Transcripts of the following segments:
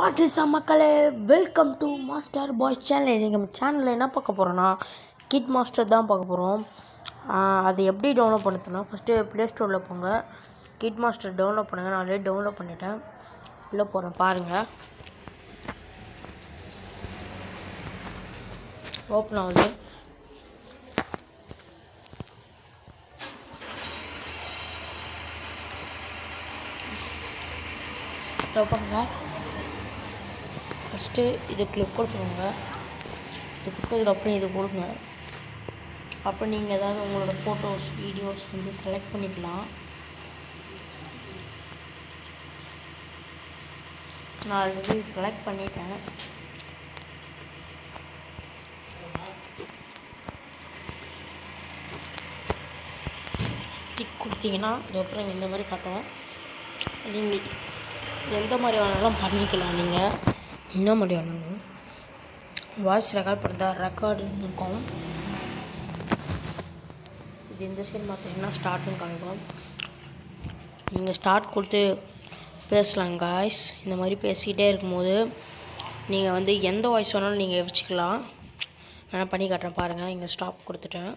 what is மக்களே welcome to Master Boys channel நீங்கள் நம்ம சேனலில் என்ன பார்க்க போகிறோன்னா கிட் மாஸ்டர் தான் பார்க்க போகிறோம் அது எப்படி டவுன்லோட் பண்ணுறதுனா ஃபஸ்ட்டு ப்ளே ஸ்டோரில் போங்க கிட் மாஸ்டர் டவுன்லோட் பண்ணுங்கள் நான் ஆல்ரெடி டவுன்லோட் பண்ணிட்டேன் உள்ளே போகிறேன் பாருங்கள் ஓப்பன் ஆகுது பாருங்க ஃபஸ்ட்டு இது கிளிக் கொடுத்துக்கோங்க இது கொடுத்ததுக்கப்புறம் இது கொடுங்க அப்புறம் நீங்கள் ஏதாவது உங்களோட ஃபோட்டோஸ் வீடியோஸ் வந்து செலக்ட் பண்ணிக்கலாம் நான் ஆல்ரெடி செலக்ட் பண்ணிட்டேன் டிக் கொடுத்தீங்கன்னா அதுக்கப்புறம் இந்த மாதிரி காட்டும் நீங்கள் எந்த மாதிரி வேணாலும் பண்ணிக்கலாம் நீங்கள் என்ன மாதிரி வேணாலும் வாய்ஸ் ரெக்கார்ட் பண்ணுறதா ரெக்கார்டுன்னு இருக்கும் இது இந்த சைடு பார்த்தீங்கன்னா ஸ்டார்ட்னு காமிக்கும் நீங்கள் ஸ்டார்ட் கொடுத்து பேசலாம் காய்ஸ் இந்த மாதிரி பேசிக்கிட்டே இருக்கும்போது நீங்கள் வந்து எந்த வாய்ஸ் வேணாலும் நீங்கள் வச்சுக்கலாம் நான் பண்ணி காட்டுறேன் பாருங்கள் இங்கே ஸ்டாப் கொடுத்துட்டேன்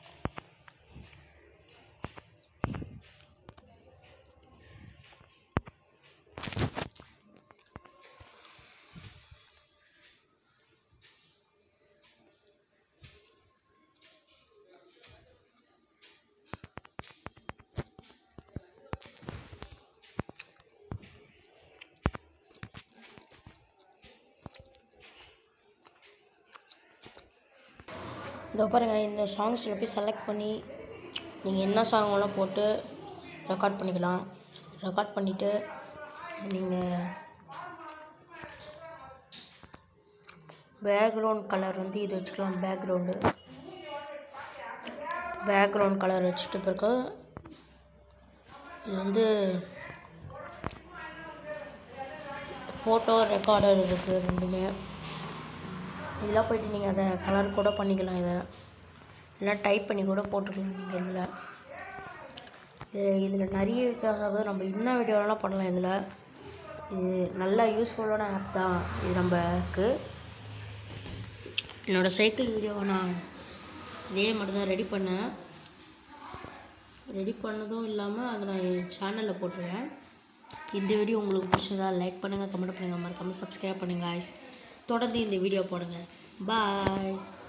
இதோ பாருங்கள் இந்த சாங்ஸில் போய் செலக்ட் பண்ணி நீங்கள் என்ன சாங் வேணால் போட்டு ரெக்கார்ட் பண்ணிக்கலாம் ரெக்கார்ட் பண்ணிவிட்டு நீங்கள் பேக்ரவுண்ட் கலர் வந்து இது வச்சுக்கலாம் பேக்ரவுண்டு பேக்ரவுண்ட் கலர் வச்சுட்டு பிறகு இது வந்து ஃபோட்டோ ரெக்கார்டர் இருக்குது ரெண்டுமே இதெல்லாம் போயிட்டு நீங்கள் அதை கலர் கூட பண்ணிக்கலாம் இதை இல்லை டைப் பண்ணி கூட போட்டுக்கலாம் நீங்கள் இதில் இதில் இதில் நிறைய வித்தியாசம் ஆகுது நம்ம என்ன வீடியோ வேணாலும் பண்ணலாம் இதில் இது நல்ல யூஸ்ஃபுல்லான ஆப் தான் இது நம்மக்கு என்னோடய சைக்கிள் வீடியோவை நான் இதே மட்டும் தான் ரெடி பண்ணேன் ரெடி பண்ணதும் இல்லாமல் அதை நான் என் சேனலில் போட்டுருவேன் இந்த வீடியோ உங்களுக்கு பிடிச்சதா லைக் பண்ணுங்கள் கமெண்ட் பண்ணுங்கள் மறக்காமல் சப்ஸ்கிரைப் பண்ணுங்கள் guys தொடர்ந்து இந்த வீடியோ போடுங்க பாய்